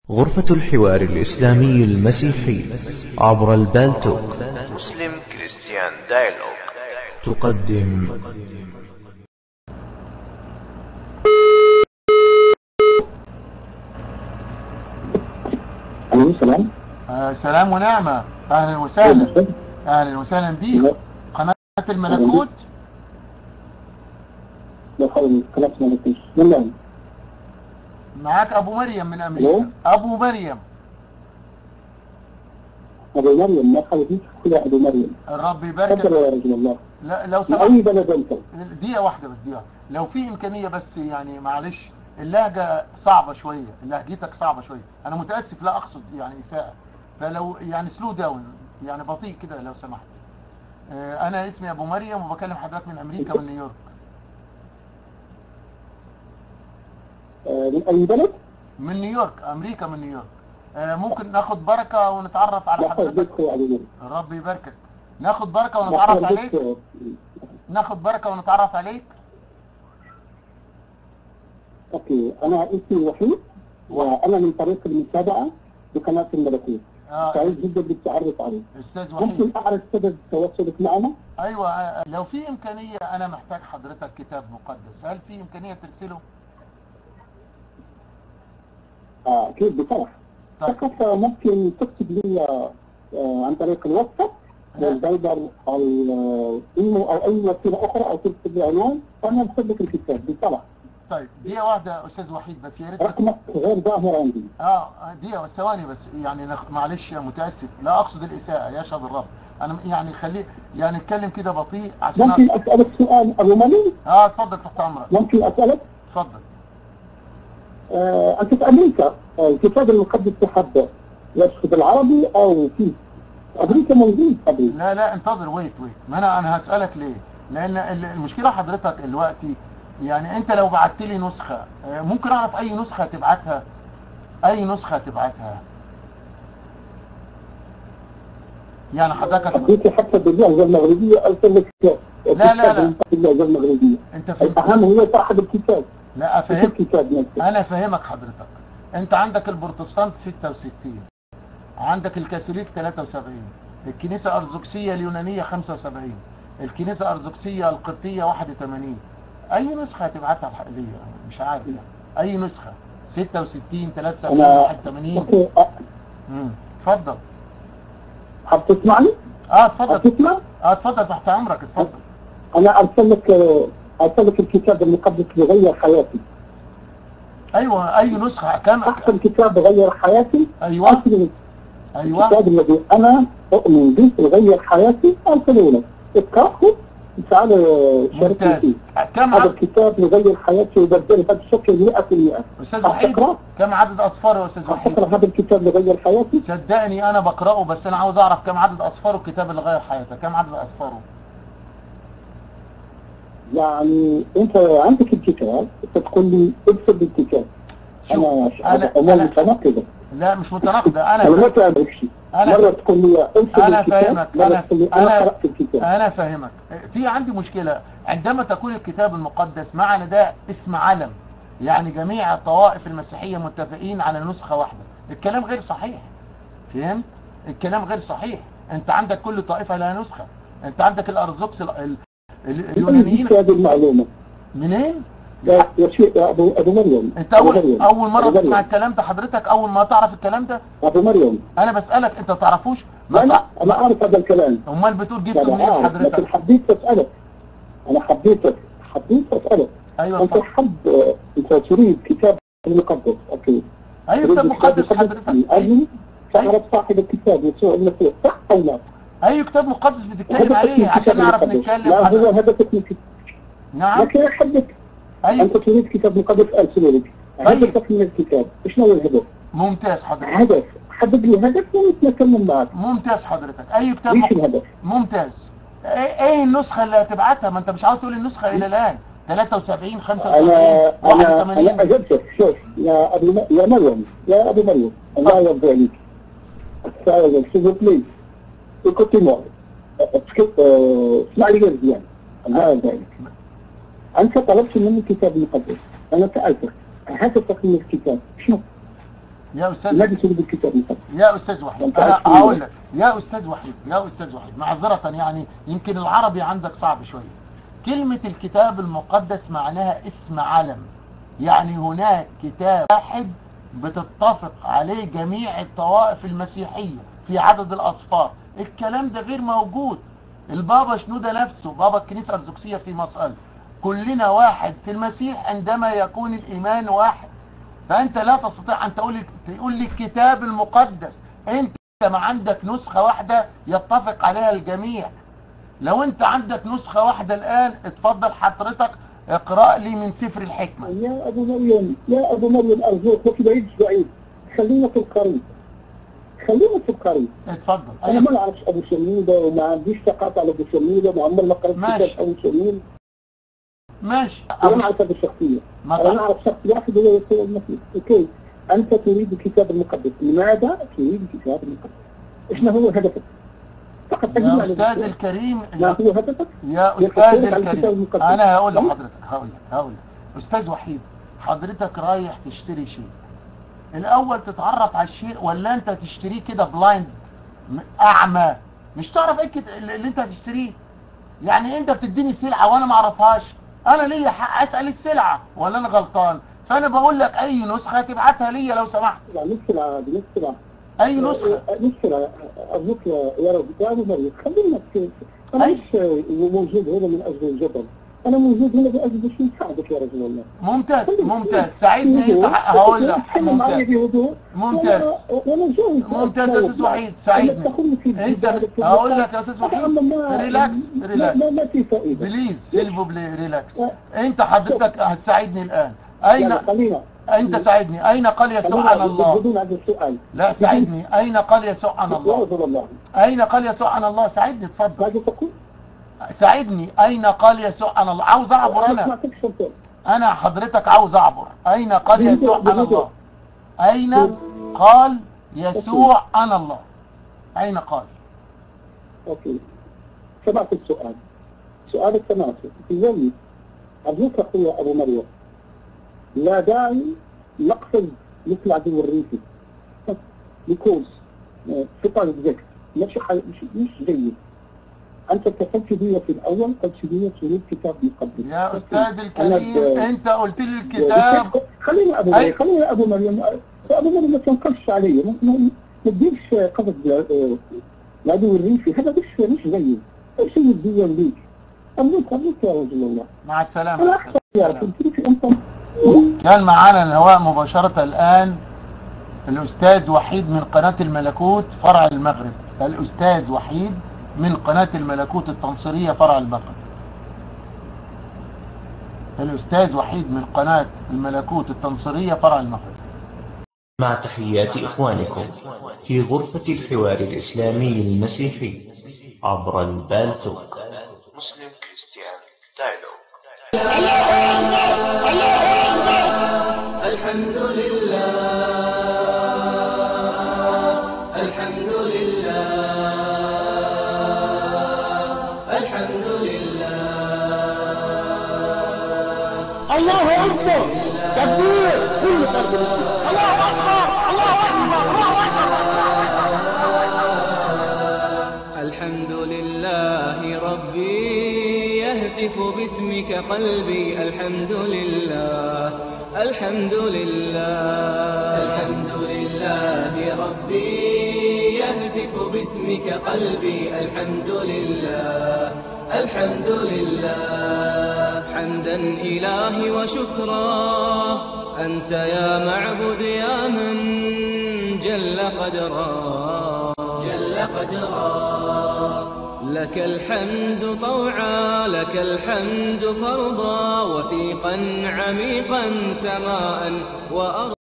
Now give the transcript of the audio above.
غرفة الحوار الإسلامي المسيحي عبر البالتوك مسلم كريستيان دايلوج تقدم عليكم السلام آه سلام ونعمة أهلا وسهلا أهلا وسهلا بيك قناة الملكوت لا حول خلاص ما نفيش والله معاك أبو مريم من أمريكا ألو؟ أبو مريم ابو مريم ما حاولتيش كل ابو مريم الرب تفضل يبارك يا رجل الله لا لو من سمحت اي بلد انت دقيقة واحدة بس دقيقة لو في إمكانية بس يعني معلش اللهجة صعبة شوية لهجتك صعبة شوية أنا متأسف لا أقصد يعني إساءة فلو يعني سلو داون يعني بطيء كده لو سمحت آه أنا اسمي أبو مريم وبكلم حضرتك من أمريكا من نيويورك آه، من اي بلد؟ من نيويورك أمريكا من نيويورك آه ممكن ناخد بركة ونتعرف على لا حول حضرتك بك يا ابو مريم الرب يباركك ناخد بركة لا ونتعرف حول عليك بك ناخد بركة ونتعرف عليك اوكي انا اسمي وحيد وانا من طريق المتابعه بقناه الملكوت آه سعيد جدا بالتعرف عليك استاذ وحيد ممكن اعرف سبب تواصلك معنا؟ ايوه آه، لو في امكانية انا محتاج حضرتك كتاب مقدس هل في امكانية ترسله آه، اكيد بصراحه طيب فقط ممكن تكتب لي آه، عن طريق الواتساب الفايبر او الايمو او اي وسيله اخرى او تكتب لي عنوان وانا ارسل لك الكتاب بصراحه طيب دقيقة واحدة يا استاذ وحيد بس يا ريت بس رقمك غير ظاهر عندي اه دقيقة ثواني بس يعني نخ... معلش متأسف لا اقصد الاساءة يشهد الرب انا يعني خليه يعني اتكلم كده بطيء عشان ممكن أ... اسالك سؤال ابو مالي اه اتفضل تحت امرك ممكن اسالك اتفضل آه انت في امريكا آه، الكتاب المقدس تحب يشهد بالعربي او في امريكا موجود قبل لا لا انتظر ويت ويت ما انا انا هسألك ليه لان ال- المشكلة حضرتك دلوقتي يعني انت لو بعت لي نسخة آه، ممكن اعرف اي نسخة تبعتها اي نسخة تبعتها يعني حضرتك حبيت حتى باللهجه المغربيه ارسل لك لا، لا، لا. باللهجه المغربيه انت فهمت الاهم هو صاحب الكتاب لا مش افهمك الكتاب نفسه انا فاهمك حضرتك انت عندك البروتستانت 66 عندك الكاثوليك 73 الكنيسة الأرثوذكسية اليونانية 75 الكنيسة الأرثوذكسية القبطية 81 أي نسخة هتبعتها الح- ليا مش عارف يعني أي نسخة 66 73 انا 81 اوكي آه، امم اتفضل حاب تسمعني؟ اه اتفضل حاب تسمع؟ اه اتفضل تحت أمرك اتفضل انا ارسل لك آه، ارسل لك الكتاب المقدس بغير حياتي أيوه أي نسخة كم احسن كتاب غير حياتي أيوه ارسل أيوه الكتاب الذي انا اؤمن به وغير حياتي ارسله لك اقراه تعال شاركني ممتاز فيه كم هذا عدد الكتاب يغير حياتي ويبدلها بشكل 100% أستاذ وحيد تقرأ؟ كم عدد أصفاره يا أستاذ وحيد اقرا هذا الكتاب يغير حياتي صدقني انا بقراه بس انا عاوز اعرف كم عدد اصفاره الكتاب اللي غير حياتك كم عدد اصفاره يعني انت عندك الكتاب تقول لي ارسل الكتاب شوف انا أنا- هذا امور أنا- متناقضه لا مش متناقضه انا ما انا تعرف شيء أنا- مره تقول لي ارسل أنا الكتاب فاهمك. مره أنا- تقول لي انا أنا- قرات الكتاب انا فاهمك في عندي مشكله عندما تكون الكتاب المقدس معنا ده اسم علم يعني جميع الطوائف المسيحيه متفقين على نسخه واحده الكلام غير صحيح فهمت الكلام غير صحيح انت عندك كل طائفه لها نسخه انت عندك الارثوذكس ال- ال- ال- اليونانيين هذه المعلومه منين يا يا شيخ يا ابو ابو مريم انت أبو اول مريم. اول مره أبو تسمع مريم. الكلام ده حضرتك اول ما تعرف الكلام ده ابو مريم انا بسالك انت تعرفوش لا لا ما انا اعرف هذا الكلام امال بتقول لا جبته لا منين اعرف لكن حضرتك حبيت اسالك انا حبيتك حبيت اسالك ايوه انت اتفضل. حب انت تريد كتاب المقدس اوكي ايوه تريد كتاب مقدس من حضرتك اجل تعرف صاحب الكتاب يسوع المسيح صح او لا؟ اي كتاب مقدس بتتكلم هدفك من عليه عشان الكتاب نعرف المقدس. نتكلم لا هو حضرتك. هدفك من الكتاب نعم لكن احبك ايوه انت تريد كتاب مقدس ارسله لك طيب. هدفك من الكتاب ايش هو الهدف؟ ممتاز حضرتك هدف حدد لي هدف ونتكلم معك ممتاز حضرتك اي كتاب ايش مق- الهدف؟ ممتاز ايه ايه النسخه اللي هتبعتها ما انت مش عاوز تقول النسخه الى الان 73 75 انا انا انا 81 اجبتك شوف يا ابو م... يا مريم يا ابو مريم الله يرضى عليك s'il vous plaît écoutez-moi اسمع لي زيان الله يرضى عليك انت طلبت مني كتاب مقدس انا سالتك هدفك من الكتاب شنو؟ يا استاذ الذي تريد الكتاب المقدس يا استاذ وحيد أنت انا عارف هقول ليه؟ لك يا استاذ وحيد يا استاذ وحيد معذره يعني يمكن العربي عندك صعب شويه كلمه الكتاب المقدس معناها اسم علم يعني هناك كتاب واحد بتتفق عليه جميع الطوائف المسيحيه في عدد الاصفار الكلام ده غير موجود البابا شنودة نفسه بابا الكنيسه الارثوذكسيه في مصر قال كلنا واحد في المسيح عندما يكون الايمان واحد فانت لا تستطيع ان تقول تقول لي الكتاب المقدس انت ما عندك نسخه واحده يتفق عليها الجميع لو انت عندك نسخه واحده الان اتفضل حضرتك اقرا لي من سفر الحكمه يا ابو مريم يا ابو مريم ارجوك وفي بعيد بعيد خلينا في القريب خلينا في القريب اتفضل انا أيوة. ما نعرفش ابو شميده وما عنديش ثقافه على ابو شميده وعمر ما قرأت ماشي. كتاب ابو شميده ماشي انا نعرف هذه الشخصيه ما انا تع- نعرف شخص واحد هو يسوع المسيح اوكي انت تريد الكتاب المقدس لماذا تريد الكتاب المقدس ايش ما هو هدفك فقط تجيب يا على استاذ السؤال. الكريم ما هو هدفك يا يحطوا استاذ لك على الكتاب الكريم المقدس. انا هقول هم؟ لحضرتك هقول لك هقول لك استاذ وحيد حضرتك رايح تشتري شيء الاول تتعرف على الشيء ولا انت تشتريه كده بلايند م- اعمى مش تعرف ايه كده اللي اللي انت هتشتريه يعني انت بتديني سلعه وانا ما اعرفهاش انا ليا حق اسال السلعه ولا انا غلطان فانا بقول لك اي نسخه تبعتها ليا لو سمحت لا نسرع نسرع اي نسخه نسرع ارجوك يا يا رب يا ابو مريم خلينا في انا أي. مش موجود هنا من اجل الجبل انا موجود هنا لاجل باش نساعدك يا رجل الله ممتاز ممتاز ساعدني هقول لك حل معي ممتاز بهدوء ممتاز. وأنا- وانا جاهز ممتاز يا استاذ وحيد ساعدني انت هقول لك يا استاذ وحيد ريلاكس لا ريلاكس لا ما في فائده بليز سيلفو بلي ريلاكس انت حضرتك هتساعدني الان اين يلا خلينا انت ساعدني اين قال يسوع عن الله بدون هذا السؤال لا ساعدني اين قال يسوع عن يا الله رسول الله اين قال يسوع عن الله ساعدني اتفضل ماذا تقول؟ ساعدني اين قال يسوع عن الله عاوز اعبر ما انا سمعتكش انت انا حضرتك عاوز اعبر اين قال يسوع عن الله اين قال يسوع عن الله اين قال اوكي سمعت السؤال سؤالك سمعته تزني ارجوك اخوي ابو مريم لا داعي نقفز مثل عدو الريفي بيكوز سؤال ذكر مش حي... مش مش جيد انت اتصلت بي في الاول قلت لي تريد كتاب مقدس يا استاذ أنا الكريم ب- انت قلت لي الكتاب خليني ابو أي. مريم خليني ابو مريم ابو مريم ما تنقلش علي ما- ما ما تديرش قصد ل- العدو الريفي هذا مش مش جيد ايش الدول ليك ارجوك ارجوك يا رجل الله مع السلامه انا يا احسن أستاذ. يا سلام. رجل كيف انت كان معانا الهواء مباشرة الآن الأستاذ وحيد من قناة الملكوت فرع المغرب الأستاذ وحيد من قناة الملكوت التنصيرية فرع المغرب الأستاذ وحيد من قناة الملكوت التنصيرية فرع المغرب مع تحيات إخوانكم في غرفة الحوار الإسلامي المسيحي عبر البالتوك مسلم كريستيان دايلوج الحمد لله الحمد لله الحمد لله الله اكبر تكبير كل فرد الله اكبر الله اكبر الله الحمد لله ربي يهتف باسمك قلبي الحمد لله الحمد لله الحمد لله ربي يهتف باسمك قلبي الحمد لله الحمد لله حمدا إلهي وشكرا أنت يا معبد يا من جل قدرا جل قدرا لك الحمد طوعا لك الحمد فرضا وثيقا عميقا سماء وأرضا